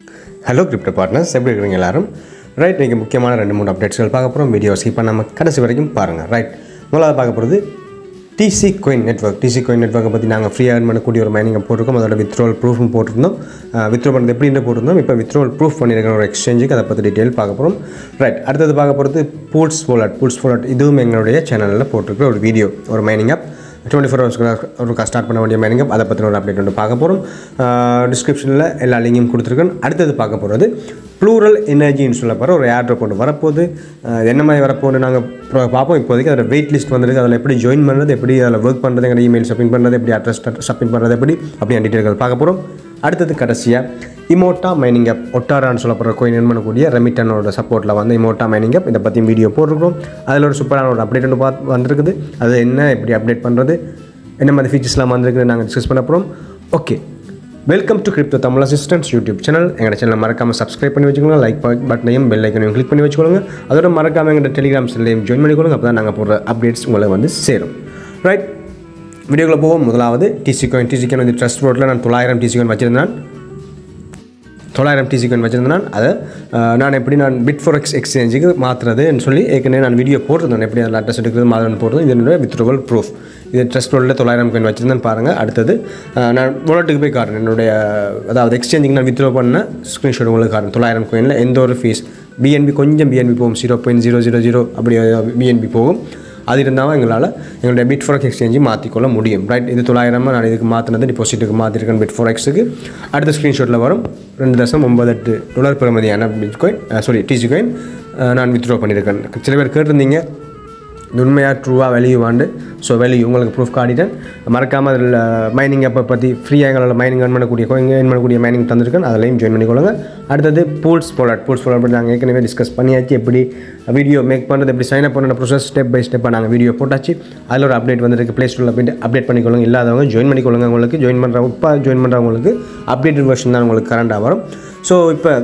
Hello crypto partners எப்படி இருக்கிறீங்க எல்லாரும் ரைட் இன்றைக்கி முக்கியமான ரெண்டு மூணு அப்டேட்ஸ்கள் பார்க்க போகிறோம் வீடியோ ஸ்கிப் பண்ணாமல் கடைசி வரைக்கும் பாருங்கள் ரைட் முதலாவது பார்க்க போகிறது DC coin network DC coin நெட்ஒர்க்கை பற்றி நாங்கள் ஃப்ரீயாக earn பண்ணக்கூடிய ஒரு மைனிங்கை போட்டிருக்கோம் அதோட வித்ரோல் ப்ரூஃப்னு போட்டிருந்தோம் வித்ரோ பண்ணது எப்படின்னு போட்டிருந்தோம் இப்போ வித்ரோல் ப்ரூஃப் பண்ணியிருக்கிற ஒரு எக்ஸ்சேஞ்சுக்கு அதை பற்றி டீட்டெயில் பார்க்க போகிறோம் ரைட் அடுத்தது பார்க்க போகிறது பூல்ஸ் வாலட் பூல்ஸ் வாலட் இதுவும் எங்களுடைய சேனலில் போட்டிருக்கிற ஒரு வீடியோ ஒரு மைனிங் ஆப் டுவெண்ட்டி ஃபோர் ஹவர்ஸ்க்கு ஒருக்கா ஸ்டார்ட் பண்ண வேண்டிய மைனிங் அதை பற்றின ஒரு அப்டேட் வந்து பார்க்க போகிறோம் டிஸ்கிரிப்ஷனில் எல்லா லிங்கையும் கொடுத்துருக்கேன் அடுத்தது பார்க்க போகிறது ப்ளூரல் எனர்ஜின்னு சொல்ல போகிற ஒரு ஏர் ட்ராப் ஒன்று வரப்போகுது அஹ் என்ன மாதிரி வரப்போகுது நாங்கள் பார்ப்போம் இப்போதைக்கு அதில் வெயிட் லிஸ்ட் வந்திருக்கு அதில் எப்படி ஜாயின் பண்ணுறது எப்படி அதில் ஒர்க் பண்ணுறது எங்கள் இமெயில் சப்மிட் பண்ணுறது எப்படி அட்ரஸ் சப்மிட் பண்ணுறது எப்படி அப்படி டீட்டெயில்கள் பார்க்க போகிறோம் அடுத்தது கடைசியாக இமோட்டா மைனிங் ஆப் ஒட்டாரான்னு சொல்லப்படுற கோயின் என் பண்ணக்கூடிய ரெமிட்டனோட சப்போர்ட்டில் வந்து இமோட்டா மைனிங் ஆப் இதை பற்றி வீடியோ போட்டிருக்கோம் அதில் ஒரு சூப்பரான ஒரு அப்டேட் ஒன்று பார்த்து வந்திருக்குது அது என்ன எப்படி அப்டேட் பண்ணுறது என்ன மாதிரி ஃபீச்சர்ஸ்லாம் வந்திருக்குது நாங்கள் டிஸ்கஸ் பண்ண போகிறோம் okay welcome to crypto Tamil assistance YouTube channel எங்கள் சேனலை மறக்காமல் சப்ஸ்கிரைப் பண்ணி வச்சுக்கோங்க லைக் பட்டனையும் பெல் ஐக்கனையும் கிளிக் பண்ணி வச்சுக்கோங்க அதோட மறக்காமல் எங்கள் டெலிகிராம் சேனலையும் ஜாயின் பண்ணிக்கோங்க அப்போ தான் நாங்கள் போடுற அப்டேட்ஸ் உங்களை வந்து சேரும் ரைட் வீடியோக்குள்ள போவோம் முதலாவது டிசி காயின் டிசி காயின் வந்து ட்ரஸ்ட் ரோட்டில் நான் தொள்ளாயிரம் டிசி காயின் வச்சிருந்தேன் தொள்ளாயிரம் டிசி காயின் வச்சிருந்தேன் அதை அஹ், நான் எப்படி நான் பிட் ஃபார் எக்ஸ் எக்ஸ்சேஞ்சுக்கு மாற்றுறதுன்னு சொல்லி ஏற்கனவே நான் வீடியோ போட்டிருந்தேன் எப்படி அதில் அட்ரஸ் எடுக்கிறது மாதிரி போடுறது இது என்னோட வித்ருவல் ப்ரூஃப் இது ட்ரஸ்ட் ரோட்டில் தொள்ளாயிரம் காயின் வச்சிருந்தேன் பாருங்கள் அடுத்தது அஹ், நான் வாலெட்டுக்கு போய் காட்டுறேன் என்னுடைய அதாவது எக்ஸ்சேஞ்சுக்கு நான் வித்ரோ பண்ண ஸ்க்ரீன்ஷாட் உங்களுக்கு காட்டுறேன் தொள்ளாயிரம் கோயினில் எந்த ஒரு ஃபீஸ் பிஎன்பி கொஞ்சம் பிஎன்பி போகும் zero point zero zero zero அப்படி பிஎன்பி போகும் அது இருந்தாலும் எங்களால் எங்களுடைய பிட் ஃபார் எக்ஸ்சேஞ்சு மாற்றிக்கொள்ள முடியும் ரைட் இது தொள்ளாயிரமா நான் இதுக்கு மாற்றினது டிபாசிட்டுக்கு மாற்றிருக்கேன் பிட் ஃபார் எக்ஸுக்கு அடுத்த ஸ்க்ரீன்ஷாட்டில் வரும் ரெண்டு தசம் ஒன்பது எட்டு டாலர் பெறுமதியான bitcoin sorry DC coin நான் வித்ட்ரா பண்ணியிருக்கேன் சில பேர் கேட்டிருந்தீங்க இது உண்மையாக ட்ரூவாக வேல்யூ வாண்டு ஸோ வேல்யூ உங்களுக்கு ப்ரூஃப் காட்டிட்டேன் மறக்காமல் அதில் மைனிங் அப்போ பற்றி ஃப்ரீயாக எங்களால் மைனிங் earn பண்ணக்கூடிய கோயிங் earn பண்ணக்கூடிய மைனிங் தந்திருக்கேன் அதிலையும் ஜாயின் பண்ணிக்கொள்ளுங்க அடுத்தது பூல்ஸ் போலாட் பூல்ஸ் போலாட் பற்றி நாங்கள் ஏற்கனவே டிஸ்கஸ் பண்ணியாச்சு எப்படி வீடியோ மேக் பண்ணுறது எப்படி சைன் அப் பண்ணுற ப்ரோசஸ் ஸ்டெப் பை ஸ்டெப்பாக நாங்கள் வீடியோ போட்டாச்சு அதில் ஒரு அப்டேட் வந்திருக்கு ப்ளே ஸ்டோரில் போய்ட்டு அப்டேட் பண்ணிக்கொள்ளுங்க இல்லாதவங்க ஜாயின் பண்ணிக்கொள்ளுங்க உங்களுக்கு ஜாயின் பண்ணுறவங்க இப்போ ஜாயின் பண்ணுறவங்களுக்கு அப்டேட்டட் வெர்ஷன் தான் உங்களுக்கு கரண்டாக வரும் ஸோ இப்போ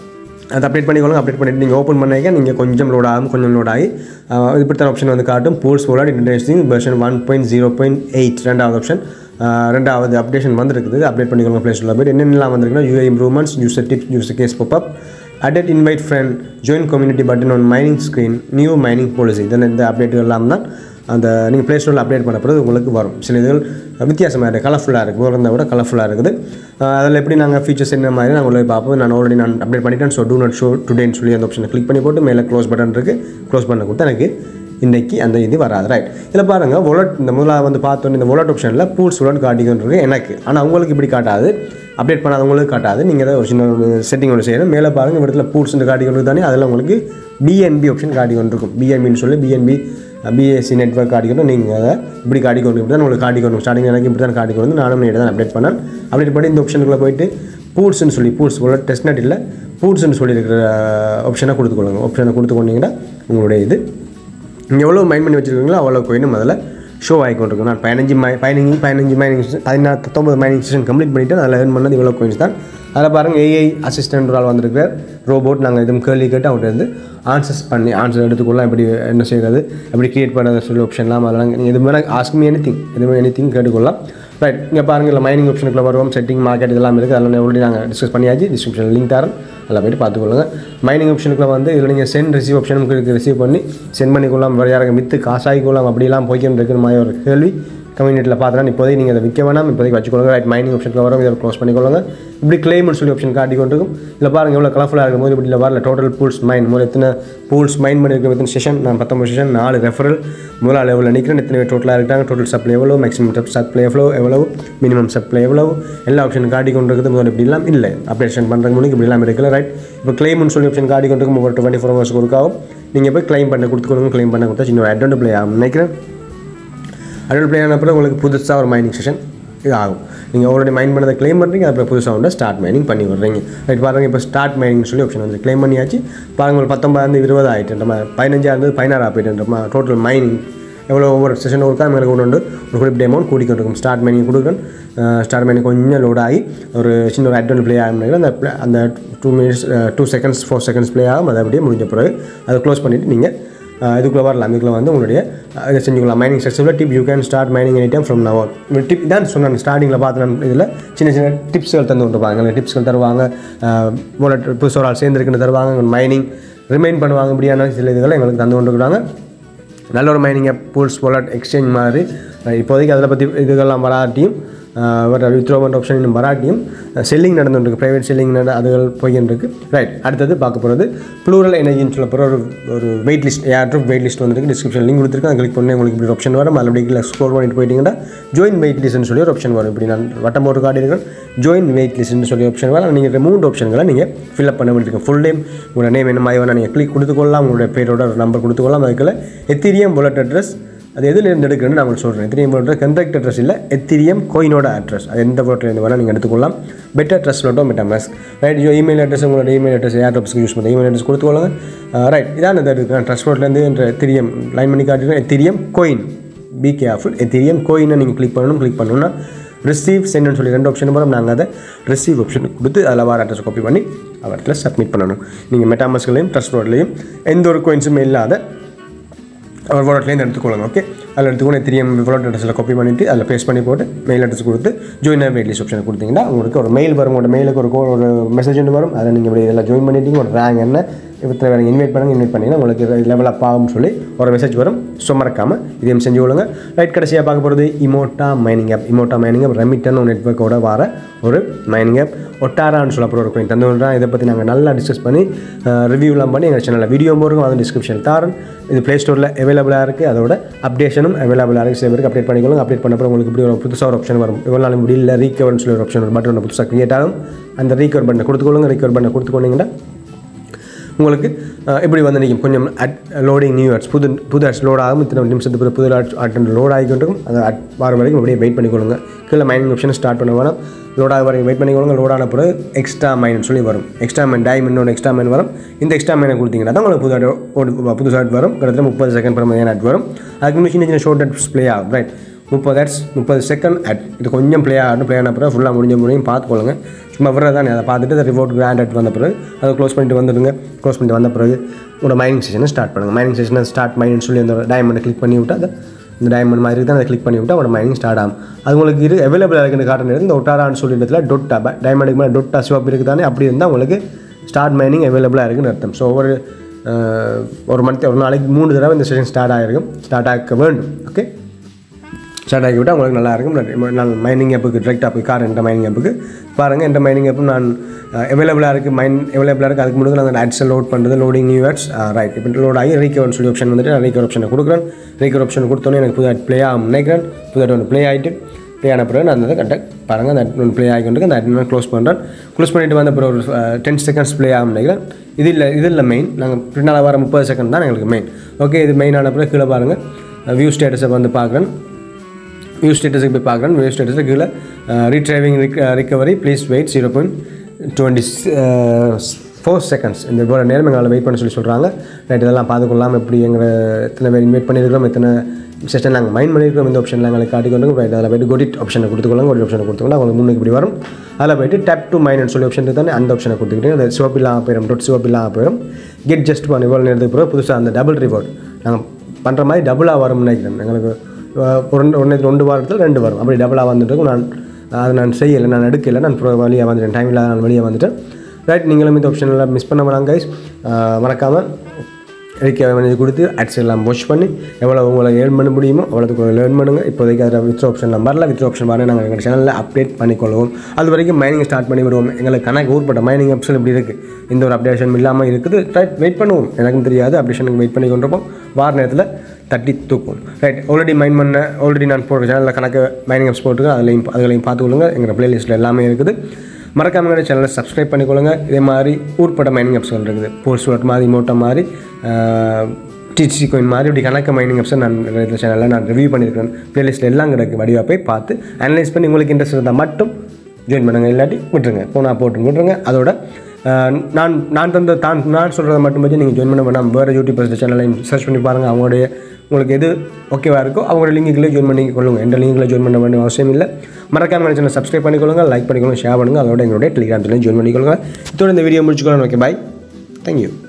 அதை அப்டேட் பண்ணிக்கொள்ளுங்க அப்டேட் பண்ணிட்டு நீங்கள் ஓப்பன் பண்ணிக்க நீங்கள் கொஞ்சம் லோட் ஆகும் கொஞ்சம் லோட் ஆகி ஆஹ் இப்படித்தான் ஆப்ஷன் வந்து காட்டும் போல்ஸ் போலாட் international version one point zero point eight ரெண்டாவது ஆப்ஷன் ரெண்டாவது அப்டேஷன் வந்துருக்குது அப்டேட் பண்ணிக்கோங்க ப்ளே ஸ்டோரில் போய்ட்டு என்னென்னலாம் வந்திருக்குன்னா UI improvements user tips user case pop added invite friend join community button on mining screen new mining policy இதெல்லாம் இந்த அப்டேட்டுகள் எல்லாம் தான் அந்த நீங்கள் ப்ளே ஸ்டோரில் அப்டேட் பண்ண பிறகு உங்களுக்கு வரும் சில இதுகள் வித்தியாசமாக இருக்குது கலர்ஃபுல்லாக இருக்குது போகிறத விட கலர்ஃபுல்லாக இருக்குது அதில் எப்படி நாங்கள் ஃபீச்சர்ஸ் என்ன மாதிரி நாங்கள் உள்ள பார்ப்போம் நான் ஆல்ரெடி நான் அப்டேட் பண்ணிட்டேன் ஸோ டூ நாட் ஷோ டுடேன்னு சொல்லி அந்த ஆப்ஷனை கிளிக் பண்ணி போட்டு மேலே க்ளோஸ் பட்டன் இருக்குது க்ளோஸ் பண்ண கொடுத்து எனக்கு இன்றைக்கி அந்த இது வராது ரைட் இதில் பாருங்கள் wallet இந்த முதலாக வந்து பார்த்தோன்னே இந்த wallet ஆப்ஷனில் பூல்ஸ் wallet காட்டிக்கிட்டு எனக்கு ஆனால் உங்களுக்கு இப்படி காட்டாது அப்டேட் பண்ணாதவங்களுக்கு காட்டாது நீங்கள் ஏதாவது ஒரு சின்ன ஒரு செட்டிங் ஒன்று செய்யணும் மேலே பாருங்கள் இந்த இடத்துல பூல்ஸ்னு காட்டிக்கொண்டு தானே அதில் உங்களுக்கு பிஎன்பி ஆப்ஷன் காட்டிக்கொண்டு இருக்கும் பிஎன்பின்னு சொல்லி பிஎன்பி பிஎஸ்சி நெட்ஒர்க் காட்டிக்கணும் நீங்கள் அதை இப்படி காட்டிக்கொண்டு இப்படி தான் உங்களுக்கு காட்டிக்கணும் ஸ்டார்டிங் எனக்கு இப்படி தான் காட்டிக்கொண்டு நானும் நீ தான் அப்டேட் பண்ணேன் அப்டேட் பண்ணி இந்த ஆப்ஷனுக்குள்ளே போயிட்டு பூட்ஸ்னு சொல்லி பூட்ஸ் உள்ள டெஸ்ட் நெட் இல்லை பூட்ஸ்னு சொல்லி இருக்கிற ஆப்ஷனை கொடுத்துக்கொள்ளுங்க ஆப்ஷனை கொடுத்துக்கொண்டீங்கன்னா உங்களுடைய இது நீங்கள் எவ்வளோ மைண்ட் பண்ணி வச்சுருக்கீங்களோ அவ்வளோ கோயினும் அதில் ஷோ ஆகிக்கொண்டிருக்கும் நான் பதினஞ்சு மை பதினஞ்சு பதினஞ்சு மைனிங் பதினாறு பத்தொம்பது மைனிங் செஷன் கம்ப்ளீட் பண்ணிவிட்டு அதில் earn பண்ணது இவ்வளோ கோயின்ஸ் தான் அதில் பாருங்கள் ஏஐ அசிஸ்டன்ட் ஒரு ஆள் வந்திருக்கார் ரோபோட் நாங்கள் எதுவும் கேள்வி கேட்டு அவங்கள்ட்ட இருந்து ஆன்சர்ஸ் பண்ணி ஆன்சர் எடுத்துக்கொள்ளலாம் எப்படி என்ன செய்கிறது எப்படி கிரியேட் பண்ணுறது சொல்லி ஆப்ஷன்லாம் அதெல்லாம் நீங்கள் எது வேணால் ஆஸ்மி எனி திங் எதுவுமே எனி திங் கேட்டுக்கொள்ளலாம் ரைட் இங்கே பாருங்கள் இல்லை மைனிங் ஆப்ஷனுக்குள்ள வருவோம் செட்டிங் மார்க்கெட் இதெல்லாம் இருக்குது அதெல்லாம் ஆல்ரெடி நாங்கள் டிஸ்கஸ் பண்ணியாச்சு டிஸ்கிரிப்ஷனில் லிங்க் தரேன் அதில் போய்ட்டு பார்த்துக்கொள்ளுங்க மைனிங் ஆப்ஷனுக்குள்ள வந்து இதில் நீங்கள் சென்ட் ரிசீவ் ஆப்ஷனும் இருக்குது ரிசீவ் பண்ணி சென்ட் பண்ணிக்கொள்ளலாம் வேறு யாருக்கு விற்று காசாகிக்கொள்ளலாம் அப்படிலாம் போய்க்கிட்டு இருக்கிற மாதிரி ஒரு கேள்வி கம்யூனிட்டியில் பார்த்துனா இப்போதைக்கு நீங்கள் அதை விற்க வேணாம் இப்போதைக்கு வச்சுக்கொள்ளுங்க ரைட் மைனிங் ஆப்ஷனில் வரும் இதை க்ளோஸ் பண்ணிக்கொள்ளுங்க இப்படி கிளைம்னு சொல்லி ஆப்ஷன் காட்டி கொண்டிருக்கும் இதில் பாருங்கள் எவ்வளோ கலர்ஃபுல்லாக இருக்கும் போது இப்படி இல்லை வரல டோட்டல் பூல்ஸ் மைன் முதல்ல எத்தனை பூல்ஸ் மைன் பண்ணியிருக்க எத்தனை செஷன் நான் பத்தொம்பது செஷன் நாலு ரெஃபரல் முதலாள் எவ்வளோ நிற்கிறேன் எத்தனை பேர் டோட்டலாக இருக்காங்க டோட்டல் சப்ளை எவ்வளோ மேக்ஸிமம் சப்ளை எவ்வளோ எவ்வளவு மினிமம் சப்ளை எவ்வளவு எல்லா ஆப்ஷன் காட்டி கொண்டிருக்குது முதல்ல இப்படி எல்லாம் இல்லை அப்டேஷன் பண்ணுறதுக்கு முன்னாடி இப்படி எல்லாம் இருக்கல ரைட் இப்போ கிளைம்னு சொல்லி ஆப்ஷன் காட்டி கொண்டிருக்கும் ஒரு டுவெண்ட்டி ஃபோர் ஹவர்ஸ்க்கு ஒருக்காகும் நீங்கள் போய் கிளைம் பண்ண கொடுத்துக்கொடுங்க கிளைம் பண்ண கொடுத்தா சின்ன அட்வான்ட் ப்ளே ஆகும் நினைக்கிறேன் அடல் ப்ளே ஆன அப்புறம் உங்களுக்கு புதுசாக ஒரு மைனிங் செஷன் இது ஆகும் நீங்கள் ஆல்ரெடி மைன் பண்ணதை க்ளைம் பண்ணுறீங்க அப்புறம் புதுசாக வந்து ஸ்டார்ட் மைனிங் பண்ணி விடுறீங்க ரைட் பாருங்கள் இப்போ ஸ்டார்ட் மைனிங் சொல்லி ஆப்ஷன் வந்து க்ளைம் பண்ணியாச்சு பாருங்க ஒரு பத்தொம்பதாயிரம் இருபது ஆகிட்டு நம்ம பதினஞ்சாக இருந்தது பதினாறு போயிட்டு டோட்டல் மைனிங் எவ்வளோ ஒவ்வொரு செஷன் ஒருக்கா மேலே கொண்டு வந்து ஒரு குறிப்பிட்ட அமௌண்ட் கூட்டிக்கிட்டு இருக்கும் ஸ்டார்ட் மைனிங் கொடுக்குறேன் ஸ்டார்ட் மைனிங் கொஞ்சம் லோட் ஆகி ஒரு சின்ன ஒரு அட்வான்ஸ் ப்ளே ஆகும் அந்த play- அந்த two minutes two seconds four seconds play ஆகும் அது அப்படியே முடிஞ்ச பிறகு அதை க்ளோஸ் பண்ணிவிட்டு நீங்கள் இதுக்குள்ளே வரலாம் இதுக்குள்ளே வந்து உங்களுடைய அஹ், இதை செஞ்சுக்கலாம் மைனிங் ஸ்ட்ரக்சரில் tip you can start mining any time from now tip இதான் சொன்னேன் ஸ்டார்டிங்கில் பார்த்து நான் இதில் சின்ன சின்ன டிப்ஸ்கள் தந்து கொண்டிருப்பாங்க டிப்ஸ்கள் தருவாங்க வாலெட் புதுசு ஒரு ஆள் சேர்ந்துருக்குன்னு தருவாங்க மைனிங் ரிமைன் பண்ணுவாங்க இப்படியான சில இதுகளை எங்களுக்கு தந்து கொண்டிருக்கிறாங்க நல்ல ஒரு mining app pools wallet exchange மாதிரி அஹ் இப்போதைக்கு அதில் பற்றி இதுகள்லாம் வராட்டியும் வர வித்ரோமெண்ட் ஆப்ஷன் இன்னும் வராட்டியும் செல்லிங் நடந்துருக்கு ப்ரைவேட் செல்லிங் நட அதுகள் போயின்னு இருக்கு ரைட் அடுத்தது பார்க்க போகிறது ப்ளூரல் எனர்ஜின்னு சொல்ல போகிற ஒரு ஒரு wait list airdrop wait list வந்துருக்கு டிஸ்கிரிப்ஷன் லிங்க் கொடுத்துருக்கேன் கிளிக் பண்ணி உங்களுக்கு இப்படி ஆப்ஷன் வரும் அதில் அப்படி ஸ்கோர் பண்ணிட்டு போயிட்டீங்கன்னா ஜாயின் வெயிட் லிஸ்ட்னு சொல்லி ஒரு ஆப்ஷன் வரும் இப்படி நான் வட்டம் போட்டு காட்டியிருக்கேன் ஜாயின் வெயிட் லிஸ்ட்னு சொல்லி ஆப்ஷன் வரும் நீங்கள் மூணு ஆப்ஷன்களை நீங்கள் ஃபில்அப் பண்ண வேண்டியிருக்கேன் ஃபுல் நேம் உங்களோட நேம் என்ன மாதிரி வேணால் நீங்கள் கிளிக் கொடுத்துக்கொள்ளலாம் உங்களுடைய பேரோட ஒரு நம்பர் கொடுத்துக்கொள்ளலாம் அதுக்குள்ள எத்திரியம் புல்லட் அட்ரஸ் அது எதுலேருந்து எடுக்கிறேன்னு நான் உங்களுக்கு சொல்கிறேன் எத்திரியம் புல்லட் கண்டக்ட் அட்ரஸ் இல்லை எத்திரியம் கோயினோட அட்ரஸ் அது எந்த புல்லட்லேருந்து வேணால் நீங்கள் எடுத்துக்கொள்ளலாம் better Trust Wallet MetaMask right ஜோ இமெயில் அட்ரஸ் உங்களோட இமெயில் அட்ரஸ் ஏர்டாப்ஸ்க்கு யூஸ் பண்ணுற இமெயில் அட்ரஸ் கொடுத்துக்கொள்ளுங்க ரைட் இதான் இந்த எடுக்கிறேன் ட்ரஸ் லோட்லேருந்து என்ற எத்திரியம் லைன் பண்ணி காட்டிடுறேன் Ethereum coin be careful Ethereum கோயினை நீங்கள் கிளிக் பண்ணணும் கிளிக் பண்ணணும்னா ரிசீவ் சென்ட்னு சொல்லி ரெண்டு ஆப்ஷன் வரும் நாங்கள் அதை ரிசீவ் ஆப்ஷன் கொடுத்து அதில் வார அட்ரஸ் காப்பி பண்ணி அவர்கிட்ட சப்மிட் பண்ணணும் நீங்கள் மெட்டாமஸ்களையும் ட்ரஸ்ட் ரோட்லேயும் எந்த ஒரு கோயின்ஸுமே இல்லாத அவர் வாலெட்லேருந்து எடுத்துக்கொள்ளுங்க ஓகே அதில் எடுத்துக்கொண்டு தெரியும் வாலெட் அட்ரஸில் காப்பி பண்ணிவிட்டு அதில் பேஸ்ட் பண்ணி போட்டு மெயில் அட்ரஸ் கொடுத்து ஜாயின் வெயிட் லிஸ்ட் ஆப்ஷன் கொடுத்தீங்கன்னா உங்களுக்கு ஒரு மெயில் வரும் உங்களோட மெயிலுக்கு ஒரு code- ஒரு மெசேஜ் ஒன்று வரும் அதை நீங்கள் இப்படி இதெல்லாம் ஜாயின் பண்ணிட்டீங்க ஒரு ரேங்க் என்ன இவற்றை வேறு இன்வைட் பண்ணுங்க இன்வைட் பண்ணிங்கன்னா உங்களுக்கு லெவல் அப் ஆகும்னு சொல்லி ஒரு மெசேஜ் வரும் ஸோ மறக்காமல் இதையும் செஞ்சு கொள்ளுங்க ரைட் கடைசியாக பார்க்க போகிறது இமோட்டா மைனிங் ஆப் இமோட்டா மைனிங் ஆப் ரெமிட்டன் நெட்ஒர்க்கோட வர ஒரு மைனிங் ஆப் ஒட்டாரான்னு சொல்ல போகிற ஒரு கோயின் தந்து விடுறேன் இதை பற்றி நாங்கள் நல்லா டிஸ்கஸ் பண்ணி ரிவ்யூலாம் பண்ணி எங்கள் சேனலில் வீடியோ போடுறோம் அது டிஸ்கிரிப்ஷன் தாரன் இது ப்ளே ஸ்டோரில் அவைலபிளாக இருக்குது அதோட அப்டேஷனும் அவைலபிளாக இருக்குது சில பேருக்கு அப்டேட் பண்ணிக்கொள்ளுங்க அப்டேட் பண்ணப்போ உங்களுக்கு இப்படி ஒரு புதுசாக ஒரு ஆப்ஷன் வரும் இவ்வளோ நாள் முடியல ரீகவர்னு சொல்லி ஒரு ஆப்ஷன் ஒரு பட்டன் புதுசாக கிரியேட் ஆகும் அந்த ரீகவர் பண்ண கொடுத்துக்கொள்ளுங்க ரீகவர் பண்ண கொடுத்துக்கொண்டீங்கன்னா உங்களுக்கு அஹ், எப்படி வந்து நிற்கும் கொஞ்சம் அட் லோடிங் நியூ ஆட்ஸ் புது புது ஆட்ஸ் லோட் ஆகும் இத்தனை நிமிஷத்துக்கு பிறகு புது ஆட்ஸ் அட்டன் லோட் ஆகிக்கொண்டிருக்கும் அது அட் வார வரைக்கும் அப்படியே வெயிட் பண்ணிக்கொள்ளுங்க கீழே மைனிங் ஆப்ஷன் ஸ்டார்ட் பண்ண வேணாம் லோட் ஆக வரைக்கும் வெயிட் பண்ணிக்கொள்ளுங்க லோட் ஆன பிறகு எக்ஸ்ட்ரா மைன் சொல்லி வரும் எக்ஸ்ட்ரா மைன் டைமண்ட் ஒன்று எக்ஸ்ட்ரா மைன் வரும் இந்த எக்ஸ்ட்ரா மைனை கொடுத்தீங்கன்னா தான் உங்களுக்கு புது ad ஓடு- புது ஷார்ட் வரும் கிட்டத்தட்ட முப்பது செகண்ட் பிறகு மாதிரியான ஆட் வரும் அதுக்கு முன்னாடி சின்ன சின்ன ஷோர்ட் அட்ஸ் ப்ளே ஆகும் ரைட் முப்பது ஆட்ஸ் முப்பது செகண்ட் அட் இது கொஞ்சம் ப்ளே ஆகணும் ப்ளே ஆன பிறகு ஃபுல்லாக முடிஞ்ச முடியும் பார்த்துக்கொள்ளுங்க சும்மா விடுறது தானே அதை பார்த்துட்டு அதை ரிவோர்ட் கிராண்ட் அட் வந்த பிறகு அதை க்ளோஸ் பண்ணிட்டு வந்துடுங்க க்ளோஸ் பண்ணிட்டு வந்த பிறகு உங்களோட மைனிங் செஷனை ஸ்டார்ட் பண்ணுங்கள் மைனிங் செஷனை ஸ்டார்ட் மைனிங் சொல்லி அந்த டைமண்டை கிளிக் பண்ணி விட்டு அதை இந்த டைமண்ட் மாதிரி தான் அதை கிளிக் பண்ணி விட்டு அவனோட மைனிங் ஸ்டார்ட் ஆகும் அது உங்களுக்கு இரு அவைலபிளாக இருக்குன்னு காட்டுறது இந்த ஒட்டாரான்னு சொல்லி இடத்துல டொட்டா டைமண்டுக்கு மேலே டொட்டா சிவப்பு இருக்குது தானே அப்படி இருந்தால் உங்களுக்கு ஸ்டார்ட் மைனிங் அவைலபிளாக இருக்குன்னு அர்த்தம் ஸோ ஒவ்வொரு அஹ், ஒரு மந்த் ஒரு நாளைக்கு மூணு தடவை இந்த செஷன் ஸ்டார்ட் ஆகிருக்கும் ஸ்டார்ட் ஆக்க வேண்டும் ஓகே ஸ்டார்ட் ஆகி விட்டால் உங்களுக்கு நல்லா இருக்கும் நான் மைனிங் ஆப்புக்கு டிரெக்டாக போய் கார் என்ற மைனிங் ஆப்புக்கு பாருங்கள் எந்த மைனிங் ஆப்பும் நான் அவைலபிளாக இருக்குது மைன் அவைலபிளாக இருக்குது அதுக்கு முன்னாடி நான் ஆட்ஸை லோட் பண்ணுறது லோடிங் நியூ ஆட்ஸ் ரைட் இப்போ லோட் ஆகி ரீகவர் சொல்லி ஆப்ஷன் வந்துட்டு நான் ரீகவர் ஆப்ஷனை கொடுக்குறேன் ரீகவர் ஆப்ஷன் கொடுத்தோன்னே எனக்கு புது ப்ளே ஆகும் நினைக்கிறேன் புது ஒன்று ப்ளே ஆகிட்டு ப்ளே ஆன பிறகு நான் அந்த கரெக்டாக பாருங்கள் அந்த ஒன்று ப்ளே ஆகிட்டு அந்த அட்மின் க்ளோஸ் பண்ணுறேன் க்ளோஸ் பண்ணிட்டு வந்த பிறகு ஒரு டென் செகண்ட்ஸ் ப்ளே ஆகும் நினைக்கிறேன் இது இல்லை இது இல்லை மெயின் நாங்கள் பின்னால் வர முப்பது செகண்ட் தான் எங்களுக்கு மெயின் ஓகே இது மெயின் ஆன பிறகு கீழே பாருங்கள் வியூ ஸ்டேட்டஸை வந்து பார்க்குறேன் வியூ ஸ்டேட்டஸுக்கு போய் பார்க்குறேன் வியூ ஸ்டேட்டஸில் கீழே retrieving recovery please wait zero point twenty four seconds இந்த இவ்வளோ நேரம் எங்களால் வெயிட் பண்ண சொல்லி சொல்கிறாங்க ரைட் இதெல்லாம் பார்த்துக்கொள்ளாமல் எப்படி எங்களை எத்தனை பேர் இன்வைட் பண்ணியிருக்கிறோம் எத்தனை செஷன் நாங்கள் மைண்ட் பண்ணியிருக்கிறோம் இந்த ஆப்ஷனில் எங்களுக்கு காட்டிக்கொண்டு ரைட் அதில் போய்ட்டு கோடிட் ஆப்ஷனை கொடுத்துக்கொள்ளுங்க கோடிட் ஆப்ஷனை கொடுத்துக்கொள்ள உங்களுக்கு முன்னுக்கு இப்படி வரும் அதில் போய்ட்டு டேப் டு மைண்ட் சொல்லி ஆப்ஷன் தானே அந்த ஆப்ஷனை கொடுத்துக்கிட்டு அந்த சிவப்பில்லாமல் போயிடும் டொட் சிவப்பில்லாமல் போயிடும் கெட் ஜஸ்ட் பண்ண இவ்வளோ நேரத்துக்கு பிறகு புதுசாக அந்த டபுள் ரிவார்ட் நாங்கள் பண்ணுற மாதிரி டபுளாக வரும்னு நினைக்கிறேன் எங்களுக்கு அஹ், ஒரு ஒன்று ரெண்டு வாரத்தில் ரெண்டு வரும் அப்படி டபுளாக வந்துட்டு இருக்கும். நான் அதை நான் செய்யலை நான் எடுக்கலை நான் வெளியே வந்துட்டேன் டைம் இல்லாத நான் வெளியே வந்துட்டேன் ரைட் நீங்களும் இந்த ஆப்ஷன் எல்லாம் மிஸ் பண்ண வேணாங்க கைஸ் மறக்காமல் ரிக்க வேண்டியது கொடுத்து ஆட்ஸ் எல்லாம் வாஷ் பண்ணி எவ்வளோ உங்களை ஏர்ன் பண்ண முடியுமோ அவ்வளோத்துக்கு லேர்ன் பண்ணுங்கள் இப்போதைக்கு அதில் வித்ரோ ஆப்ஷன்லாம் வரல வித்ரோ ஆப்ஷன் வர நாங்கள் எங்கள் சேனலில் அப்டேட் பண்ணிக்கொள்வோம் அது வரைக்கும் மைனிங் ஸ்டார்ட் பண்ணி விடுவோம் எங்களுக்கு கணக்கு ஊர்பட்ட மைனிங் ஆப்ஷன் இப்படி இருக்குது இந்த ஒரு அப்டேஷன் இல்லாமல் இருக்குது ரைட் வெயிட் பண்ணுவோம் எனக்கும் தெரியாது அப்டேஷனுக்கு வெயிட் பண்ணி கொண்டிருப்போம் வார நேரத்தில் தட்டி தூக்கும் ரைட் ஆல்ரெடி மைன் பண்ண ஆல்ரெடி நான் போடுற சேனலில் கணக்கு மைனிங் ஆப்ஸ் போட்டுருக்கேன் அதுலையும் அதுலையும் பார்த்துக்கொள்ளுங்க எங்கள் பிளேலிஸ்ட்டில் எல்லாமே இருக்குது மறக்காம எங்கள் சேனலை சப்ஸ்கிரைப் பண்ணிக்கொள்ளுங்க இதே மாதிரி ஊர்பட்ட மைனிங் ஆப்ஸ்கள் இருக்குது போல்ஸ் வாட் மாதிரி மோட்டோ மாதிரி டிசி கோயின் மாதிரி இப்படி கணக்கு மைனிங் ஆப்ஸை நான் இந்த சேனலில் நான் ரிவ்யூ பண்ணியிருக்கேன் பிளேலிஸ்ட்டில் எல்லாம் கிடக்கு வடிவாக போய் பார்த்து அனலைஸ் பண்ணி உங்களுக்கு இன்ட்ரெஸ்ட் இருந்தால் மட்டும் ஜாயின் பண்ணுங்க இல்லாட்டி விட்டுருங்க போனால் போட்டு விட்டுருங்க அதோட அஹ், நான் நான் தந்த தான் நான் சொல்கிறத மட்டும் வச்சு நீங்கள் ஜாயின் பண்ண வேணாம் வேறு யூடியூபர்ஸ் சேனலையும் சர்ச் பண்ணி பாருங்கள் அவங்களுடைய உங்களுக்கு எது ஓகேவா இருக்கோ அவங்களோட லிங்குகளே ஜாயின் பண்ணி கொள்ளுங்க எந்த லிங்கில் ஜாயின் பண்ண வேண்டிய அவசியம் இல்லை மறக்காம சேனல் சப்ஸ்கிரைப் பண்ணிக்கொள்ளுங்க லைக் பண்ணிக்கொள்ளுங்க ஷேர் பண்ணுங்கள் அதோட எங்களுடைய டெலிகிராம் சேனல் ஜாயின் பண்ணிக்கொள்ளுங்க இதோட இந்த வீடியோ முடிச்சுக்கொள்ளணும் ஓகே பாய் தேங்க்யூ